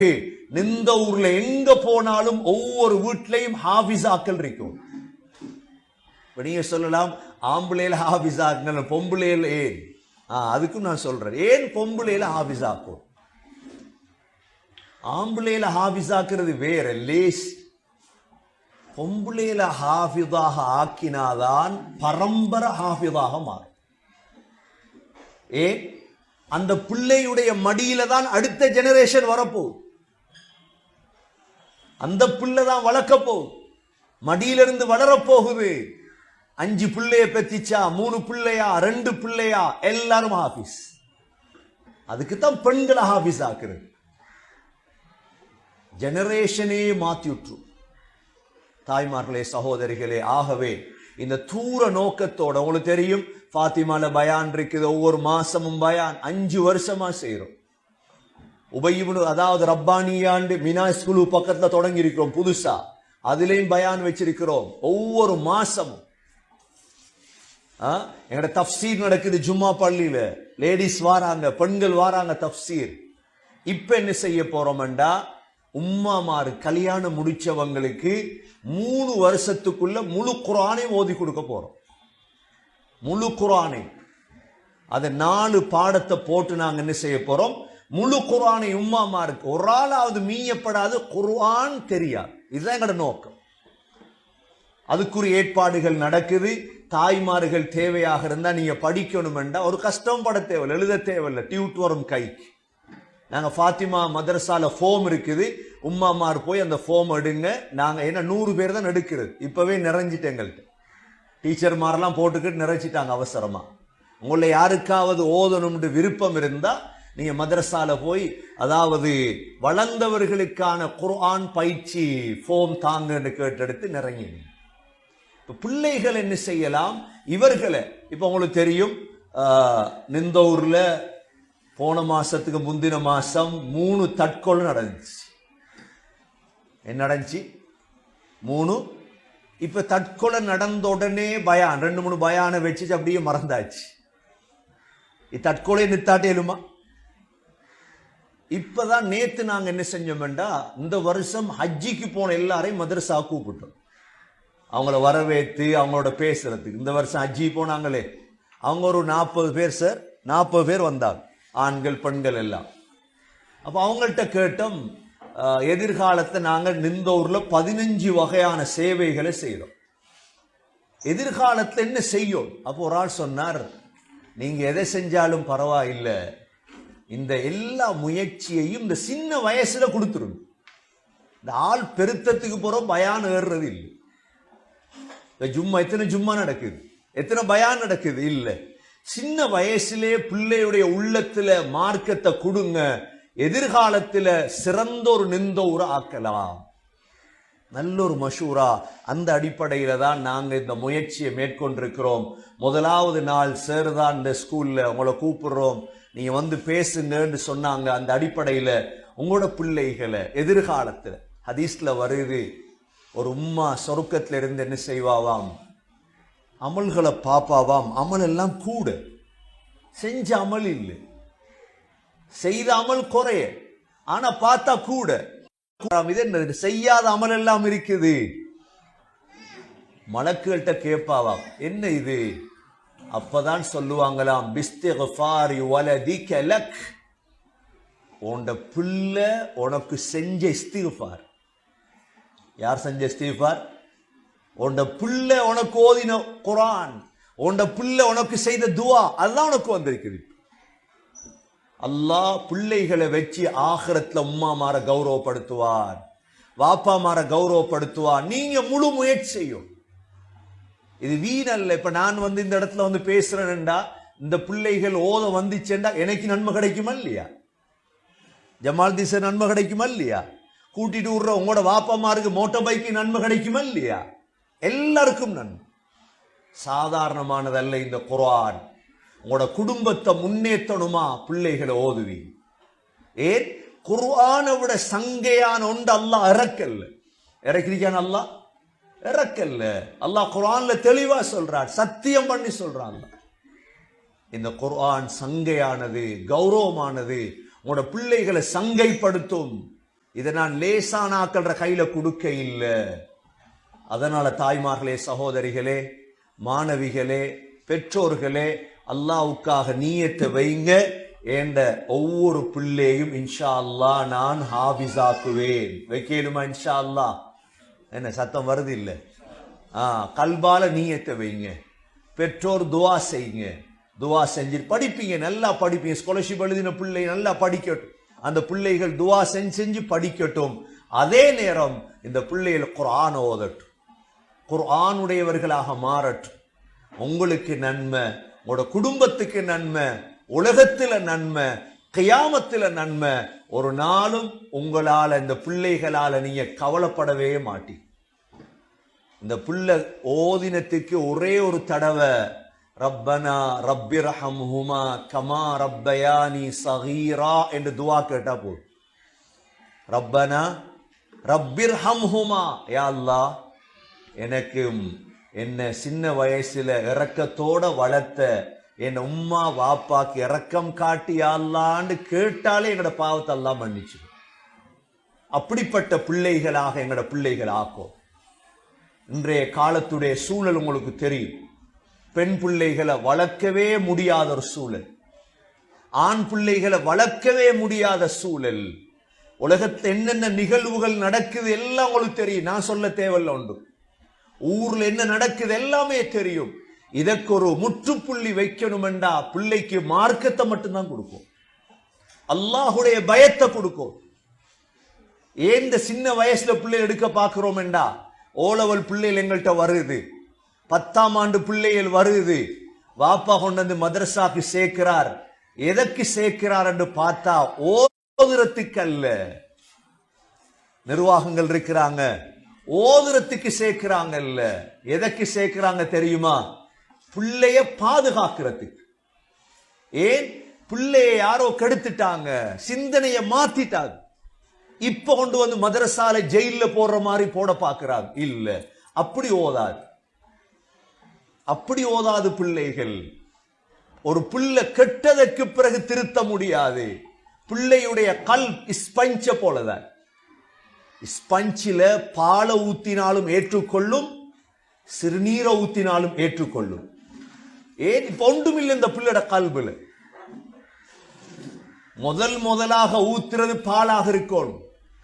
நிந்த ஊர்ல எங்க போனாலும் ஒவ்வொரு வீட்லயும் ஹாபிஸாக்கள் இருக்கும் இப்ப நீங்க சொல்லலாம் ஆம்பளையில ஹாபிஸாக்கள் பொம்பளையில ஏன் ஆ, அதுக்கும் நான் சொல்றேன் ஏன் பொம்பளையில ஹாபிஸாக்கும் ஆம்பளையில ஹாபிஸாக்குறது வேற லேஸ் பொம்பளையில ஹாஃபிதாக ஆக்கினாதான் பரம்பரை ஹாஃபிதாக மாறும் ஏன் அந்த பிள்ளையுடைய மடியில தான் அடுத்த ஜெனரேஷன் வரப்போகுது அந்த பிள்ளை தான் வளர்க்க போகுது மடியிலிருந்து வளரப்போகுது அஞ்சு பிள்ளைய பெத்திச்சா மூணு பிள்ளையா ரெண்டு பிள்ளையா எல்லாரும் ஹாஃபீஸ் அதுக்கு தான் பெண்களை ஹாஃபீஸ் ஆக்குறது ஜெனரேஷனே மாத்தி விட்டுரும் தாய்மார்களே சகோதரிகளே ஆகவே இந்த தூர நோக்கத்தோட உங்களுக்கு தெரியும் ஃபாத்திமால பயான் இருக்குது ஒவ்வொரு மாசமும் பயான் அஞ்சு வருஷமா செய்றோம் உபயிபுனு அதாவது ரப்பானியாண்டு மினா ஸ்கூலு பக்கத்துல தொடங்கி இருக்கிறோம் புதுசா அதுலயும் பயான் வச்சிருக்கிறோம் ஒவ்வொரு மாசமும் ஆ, எங்கட தப்சீர் நடக்குது ஜும்மா பள்ளியில லேடிஸ் வாராங்க பெண்கள் வாராங்க தப்சீர் இப்ப என்ன செய்ய போறோம்டா உம்மாமாரு கல்யாணம் முடிச்சவங்களுக்கு மூணு வருஷத்துக்குள்ள முழு குரானை ஓதி கொடுக்க போறோம் முழு குரானை அதை நாலு பாடத்தை போட்டு நாங்க என்ன செய்ய போறோம் முழு குரானை உம்மாமாருக்கு ஒரு ஆளாவது மீயப்படாது குர்ஆன் தெரியாது இதுதான் எங்களோட நோக்கம் அதுக்குரிய ஏற்பாடுகள் நடக்குது தாய்மார்கள் தேவையாக இருந்தா நீங்க படிக்கணுமெண்டா ஒரு கஷ்டம் பட தேவையில்லை எழுத தேவையில்லை டியூட் வரும் கைக்கு நாங்க ஃபாத்திமா மதரசால ஃபோம் இருக்குது உம்மாமார் போய் அந்த ஃபோம் எடுங்க நாங்க என்ன நூறு பேர் தான் எடுக்கிறது இப்பவே நிறைஞ்சிட்டு எங்கள்கிட்ட டீச்சர்மாரெல்லாம் போட்டுக்கிட்டு நிறைச்சிட்டாங்க அவசரமா உங்களை யாருக்காவது ஓதணும்னு விருப்பம் இருந்தா நீங்க மதரசால போய் அதாவது வளர்ந்தவர்களுக்கான குர்ஆன் பயிற்சி ஃபோம் தாங்கன்னு கேட்டெடுத்து நிறைங்க இப்ப பிள்ளைகள் என்ன செய்யலாம் இவர்களை இப்ப உங்களுக்கு தெரியும் ஆஹ், நிந்தூர்ல போன மாசத்துக்கு முந்தின மாசம் மூணு தற்கொலை நடந்துச்சு என்ன நடந்துச்சு மூணு இப்ப தற்கொலை நடந்த உடனே பயான் ரெண்டு மூணு பயானை வச்சு அப்படியே மறந்தாச்சு இ தற்கொலை நித்தாட்டேலுமா இப்பதான் நேத்து நாங்க என்ன செஞ்சோம்டா இந்த வருஷம் ஹஜ்ஜிக்கு போன எல்லாரையும் மதரசா கூப்பிட்டோம் அவங்கள வரவேற்று அவங்களோட பேசுறதுக்கு இந்த வருஷம் ஹஜ்ஜி போனாங்களே அவங்க ஒரு நாற்பது பேர் சார் நாற்பது பேர் வந்தாங்க ஆண்கள் பெண்கள் எல்லாம் அப்ப அவங்கள்ட்ட கேட்டோம் அஹ், எதிர்காலத்தை நாங்கள் நிந்தூர்ல பதினஞ்சு வகையான சேவைகளை செய்றோம் எதிர்காலத்துல என்ன செய்யும் அப்போ ஒரு ஆள் சொன்னார் நீங்க எதை செஞ்சாலும் பரவாயில்லை இந்த எல்லா முயற்சியையும் இந்த சின்ன வயசுல கொடுத்துருங்க இந்த ஆள் பெருத்தத்துக்கு போறோம் பயான் ஏறுறது இல்லை இந்த ஜும்மா எத்தனை ஜும்மா நடக்குது எத்தனை பயான் நடக்குது இல்ல சின்ன வயசுலே பிள்ளையுடைய உள்ளத்துல மார்க்கத்தை கொடுங்க எதிர்காலத்துல சிறந்த ஒரு நிந்த ஒரு ஆக்கலாம் நல்ல ஒரு மஷூரா அந்த அடிப்படையில தான் நாங்க இந்த முயற்சியை மேற்கொண்டிருக்கிறோம் முதலாவது நாள் சார் தான் இந்த ஸ்கூல்ல உங்களை கூப்பிடுறோம் நீங்க வந்து பேசுங்கன்னு சொன்னாங்க அந்த அடிப்படையில உங்களோட பிள்ளைகளை எதிர்காலத்துல ஹதீஸ்ல வருது ஒரு உம்மா சொருக்கத்துல இருந்து என்ன செய்வாவாம் அமல்களை பாப்பாவாம் அமல் எல்லாம் கூட செஞ்ச அமல் இல்லை செய்த அமல் குறைய ஆனா பார்த்தா கூட இது என்ன செய்யாத அமல் எல்லாம் இருக்குது மலக்குகள்கிட்ட கேட்பாவாம் என்ன இது அப்பதான் சொல்லுவாங்களாம் பிஸ்திஃபாரி வலதிக லக் உண்ட பிள்ளை உனக்கு செஞ்ச இஸ்திஃபார் யார் செஞ்ச இஸ்திஃபார் உண்ட பிள்ளை உனக்கு ஓதின குரான் உண்ட பிள்ளை உனக்கு செய்த துவா அதுதான் உனக்கு வந்திருக்குது அல்லாஹ் பிள்ளைகளை வச்சு ஆகிரத்துல உம்மா மாற கௌரவப்படுத்துவார் வாப்பா மாற கௌரவப்படுத்துவார் நீங்க முழு முயற்சி செய்யும் இது வீணல்ல இப்ப நான் வந்து இந்த இடத்துல வந்து பேசுறேன்டா இந்த பிள்ளைகள் ஓத வந்துச்சேன்டா எனக்கு நன்மை கிடைக்குமா இல்லையா ஜமால் திசை நன்மை கிடைக்குமா இல்லையா கூட்டிட்டு விடுற உங்களோட வாப்பாமாருக்கு மோட்டார் பைக்கு நன்மை கிடைக்குமா இல்லையா எல்லாருக்கும் நன்மை சாதாரணமானதல்ல இந்த குர்ஆன் உங்களோட குடும்பத்தை முன்னேற்றணுமா பிள்ளைகளை ஓதுவி ஏன் குர்ஆனை விட சங்கையான ஒன்று அல்லாஹ் இறக்கல்ல இறக்கிருக்கான் அல்லாஹ் இறக்கல்ல அல்லாஹ் குர்ஆன்ல தெளிவா சொல்றான் சத்தியம் பண்ணி சொல்றான் அல்லாஹ். இந்த குர்ஆன் சங்கையானது கௌரவமானது உங்களோட பிள்ளைகளை சங்கைப்படுத்தும் இதை நான் லேசான ஆக்கள்ற கையில கொடுக்க இல்லை அதனால தாய்மார்களே சகோதரிகளே மாணவிகளே பெற்றோர்களே அல்லாவுக்காக நீயத்தை வைங்க என்ற ஒவ்வொரு பிள்ளையும் இன்ஷா அல்லாஹ் நான் ஹாபிஸாக்குவேன் வைக்கலுமா இன்ஷா அல்லாஹ் என்ன சத்தம் வருது இல்ல ஆ கல்பால நீயத்தை வைங்க பெற்றோர் துவா செய்யுங்க துவா செஞ்சு படிப்பீங்க நல்லா படிப்பீங்க ஸ்காலர்ஷிப் எழுதின பிள்ளை நல்லா படிக்கட்டும் அந்த பிள்ளைகள் துவா செஞ்சு செஞ்சு படிக்கட்டும் அதே நேரம் இந்த பிள்ளைகள் குர்ஆன் ஓதட்டும் குர்ஆனுடையவர்களாக மாறட்டும் உங்களுக்கு நன்மை உங்களோட குடும்பத்துக்கு நன்மை உலகத்துல நன்மை கியாமத்துல நன்மை ஒரு நாளும் உங்களால இந்த பிள்ளைகளால நீங்க கவலைப்படவே மாட்டி இந்த பிள்ளை ஓதினத்துக்கு ஒரே ஒரு தடவை ரப்பனா ரப்பிரஹம்ஹுமா கமா ரப்பயானி சகீரா என்று துவா கேட்டா போதும் ரப்பனா ரப்பிர்ஹம்ஹுமா யா அல்லாஹ் எனக்கும் என்ன சின்ன வயசுல இரக்கத்தோட வளர்த்த என் உம்மா வாப்பாக்கு இரக்கம் காட்டி அல்லான்னு கேட்டாலே எங்கட பாவத்தை எல்லாம் மன்னிச்சு அப்படிப்பட்ட பிள்ளைகளாக எங்கட பிள்ளைகள் ஆக்கும் இன்றைய காலத்துடைய சூழல் உங்களுக்கு தெரியும் பெண் பிள்ளைகளை வளர்க்கவே முடியாத ஒரு சூழல் ஆண் பிள்ளைகளை வளர்க்கவே முடியாத சூழல் உலகத்தில் என்னென்ன நிகழ்வுகள் நடக்குது எல்லாம் உங்களுக்கு தெரியும் நான் சொல்ல தேவையில்ல உண்டு ஊர்ல என்ன நடக்குது எல்லாமே தெரியும் இதற்கு ஒரு முற்றுப்புள்ளி வைக்கணுமெண்டா பிள்ளைக்கு மார்க்கத்தை மட்டும்தான் கொடுக்கும் அல்லாஹுடைய பயத்தை கொடுக்கும் ஏன் இந்த சின்ன வயசுல பிள்ளை எடுக்க பார்க்கிறோம்டா ஓலவல் பிள்ளைகள் எங்கள்கிட்ட வருது பத்தாம் ஆண்டு பிள்ளைகள் வருது வாப்பா கொண்டு வந்து மதரசாக்கு சேர்க்கிறார் எதற்கு சேர்க்கிறார் என்று பார்த்தா ஓதுறதுக்கு அல்ல நிர்வாகங்கள் இருக்கிறாங்க ஓதுறதுக்கு சேர்க்கிறாங்கல்ல எதற்கு சேர்க்கிறாங்க தெரியுமா பிள்ளைய பாதுகாக்கிறதுக்கு ஏன் பிள்ளைய யாரோ கெடுத்துட்டாங்க சிந்தனைய மாத்திட்டாங்க இப்ப கொண்டு வந்து மதரசால ஜெயில போடுற மாதிரி போட பாக்குறாங்க இல்ல அப்படி ஓதாது அப்படி ஓதாது பிள்ளைகள் ஒரு பிள்ளை கெட்டதற்கு பிறகு திருத்த முடியாது பிள்ளையுடைய கல் ஸ்பஞ்ச போலதான் ஸ்பஞ்சில பாலை ஊத்தினாலும் ஏற்றுக்கொள்ளும் சிறுநீரை ஊத்தினாலும் ஏற்றுக்கொள்ளும் ஏன் இப்ப ஒன்றுமில்லை இந்த பிள்ளையோட கல்புல முதல் முதலாக ஊத்துறது பாலாக இருக்கணும்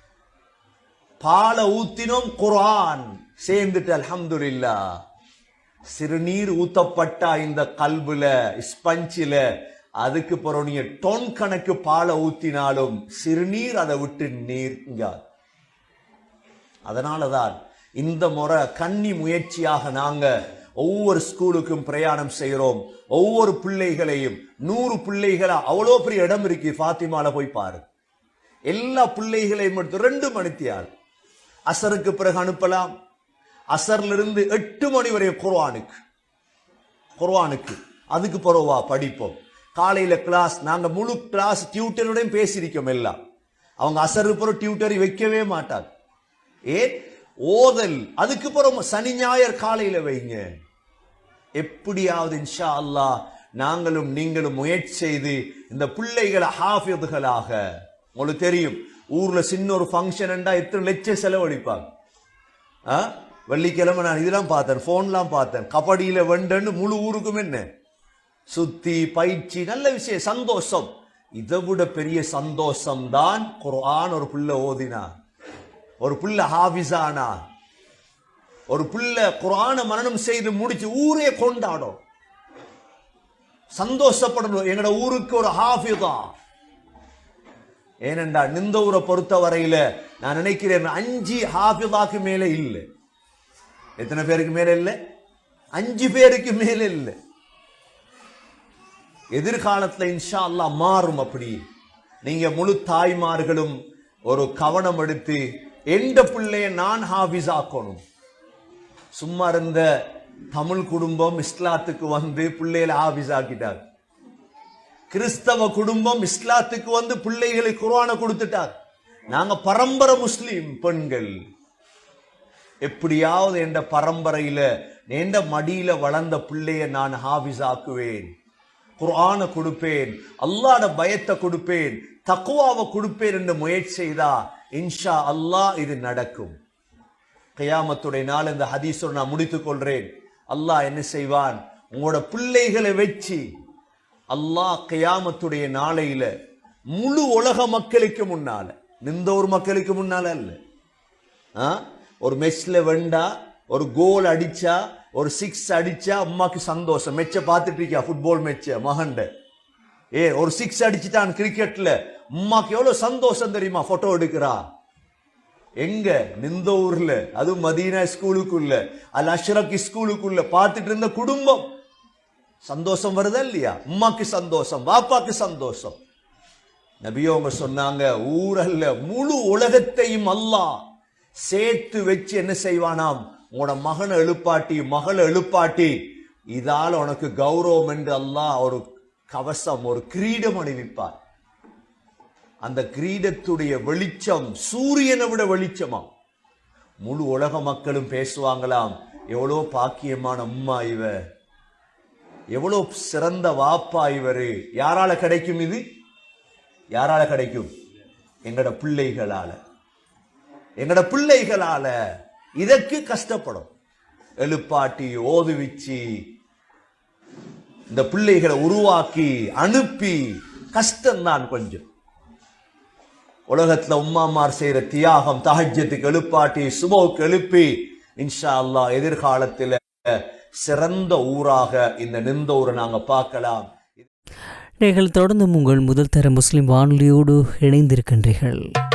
பாலை ஊத்தினோம் குர்ஆன் சேர்ந்துட்டு அல்ஹம்துலில்லா சிறுநீர் ஊத்தப்பட்டா இந்த கல்புல ஸ்பஞ்சில அதுக்கு பிறகு நீங்க டொன் கணக்கு பாலை ஊத்தினாலும் சிறுநீர் அதை விட்டு நீர்ங்காது அதனாலதான் இந்த முறை கன்னி முயற்சியாக நாங்க ஒவ்வொரு ஸ்கூலுக்கும் பிரயாணம் செய்கிறோம் ஒவ்வொரு பிள்ளைகளையும் நூறு பிள்ளைகளா அவ்வளோ பெரிய இடம் இருக்கு ஃபாத்திமால போய் பாரு எல்லா பிள்ளைகளையும் எடுத்து ரெண்டு மணித்தியால் அசருக்கு பிறகு அனுப்பலாம் அசர்ல இருந்து எட்டு மணி வரை குர்ஆனுக்கு குர்ஆனுக்கு அதுக்கு பிறவா படிப்போம் காலையில கிளாஸ் நாங்க முழு கிளாஸ் டியூட்டருடையும் பேசியிருக்கோம் எல்லாம் அவங்க அசருக்கு பிறகு டியூட்டரி வைக்கவே மாட்டாங்க ஏன் ஓதல் அதுக்கு பிறகு சனி ஞாயிறு காலையில வைங்க எப்படியாவது இன்ஷா அல்லாஹ் நாங்களும் நீங்களும் முயற்சி செய்து இந்த பிள்ளைகளை ஹாஃபிதுகளாக உங்களுக்கு தெரியும் ஊர்ல சின்ன ஒரு ஃபங்க்ஷன் எத்தனை லட்சம் செலவழிப்பாங்க ஆ? வெள்ளிக்கிழமை நான் இதெல்லாம் பார்த்தேன் போன்லாம் பார்த்தேன் கபடியில வெண்டன்னு முழு ஊருக்கும் என்ன சுத்தி பயிற்சி நல்ல விஷயம் சந்தோஷம் இதை விட பெரிய சந்தோஷம் தான் குர்ஆன் ஒரு புள்ள ஓதினா ஒரு புள்ள ஹாபிஸானா ஒரு புள்ள குர்ஆனை மரணம் செய்து முடிச்சு ஊரே கொண்டாடும் சந்தோஷப்படணும் எங்கட ஊருக்கு ஒரு ஹாஃபிதா ஏனென்றா நிந்த ஊரை பொறுத்த வரையில நான் நினைக்கிறேன் அஞ்சு ஹாஃபிதாக்கு மேல இல்லை எத்தனை பேருக்கு மேல இல்லை அஞ்சு பேருக்கு மேல இல்லை எதிர்காலத்துல இன்ஷா அல்லாஹ் மாறும் அப்படி நீங்க முழு தாய்மார்களும் ஒரு கவனம் எடுத்து எந்த பிள்ளைய நான் ஹாஃபிஸ் ஆக்கணும் சும்மா இருந்த தமிழ் குடும்பம் இஸ்லாத்துக்கு வந்து பிள்ளைகளை ஹாஃபிஸ் ஆக்கிட்டார் கிறிஸ்தவ குடும்பம் இஸ்லாத்துக்கு வந்து பிள்ளைகளுக்கு குர்ஆனை கொடுத்துட்டார் நாங்க பரம்பரை முஸ்லிம் பெண்கள் எப்படியாவது என்ற பரம்பரையில என்ற மடியில வளர்ந்த பிள்ளைய நான் ஹாஃபிஸ் ஆக்குவேன் குர்ஆனை கொடுப்பேன் அல்லாஹ்ட பயத்தை கொடுப்பேன் தக்குவாவை கொடுப்பேன் என்று முயற்சி செய்தா இன்ஷா அல்லாஹ் இது நடக்கும் கியாமத்துடைய நாள் இந்த ஹதீஸோடு நான் முடித்துக் கொள்றேன் அல்லாஹ் என்ன செய்வான் உங்களோட பிள்ளைகளை வச்சு அல்லாஹ் கியாமத்துடைய நாளையில முழு உலக மக்களுக்கு முன்னால நின்ற ஒரு மக்களுக்கு முன்னால அல்ல ஆ? ஒரு மெஸ்ல வெண்டா ஒரு கோல் அடிச்சா ஒரு சிக்ஸ் அடிச்சா அம்மாக்கு சந்தோஷம் மெச்ச பார்த்துட்டு இருக்கியா ஃபுட்பால் மெச்ச மகண்ட ஏ ஒரு சிக்ஸ் அடிச்சுட்டான் கிரிக்கெட்ல அம்மாக்கு எவ்வளவு சந்தோஷம் தெரியுமா போட்டோ எடுக்கிறா எங்க நிந்த ஊர்ல அதுவும் மதீனா ஸ்கூலுக்குள்ள அல் அஷ்ரக் ஸ்கூலுக்குள்ள பார்த்துட்டு இருந்த குடும்பம் சந்தோஷம் வருதா இல்லையா அம்மாக்கு சந்தோஷம் பாப்பாக்கு சந்தோஷம் நபியோ அவங்க சொன்னாங்க ஊரல்ல முழு உலகத்தையும் அல்லாஹ் சேர்த்து வச்சு என்ன செய்வானாம் உன்னோட மகனை எழுப்பாட்டி மகளை எழுப்பாட்டி இதால உனக்கு கௌரவம் என்று அல்லாஹ் ஒரு கவசம் ஒரு கிரீடம் அணிவிப்பார் அந்த கிரீடத்துடைய வெளிச்சம் சூரியனை விட வெளிச்சமா முழு உலக மக்களும் பேசுவாங்களாம் எவ்வளோ பாக்கியமான அம்மா இவ எவ்வளோ சிறந்த வாப்பா இவரு யாரால கிடைக்கும் இது யாரால கிடைக்கும் எங்கட பிள்ளைகளால எங்கட பிள்ளைகளால இதற்கு கஷ்டப்படும் எழுப்பாட்டி ஓதுவிச்சு இந்த பிள்ளைகளை உருவாக்கி அனுப்பி கஷ்டம்தான் கொஞ்சம் உலகத்துல உம்மாமார் செய்யற தியாகம் தஹஜ்ஜத்துக்கு எழுப்பாட்டி சுபோக்கு எழுப்பி இன்ஷா அல்லாஹ் எதிர்காலத்துல சிறந்த ஊராக இந்த நிந்த ஊரை நாங்க பார்க்கலாம் நீங்கள் தொடர்ந்து உங்கள் முதல் தர முஸ்லிம் வானொலியோடு இணைந்திருக்கின்றீர்கள்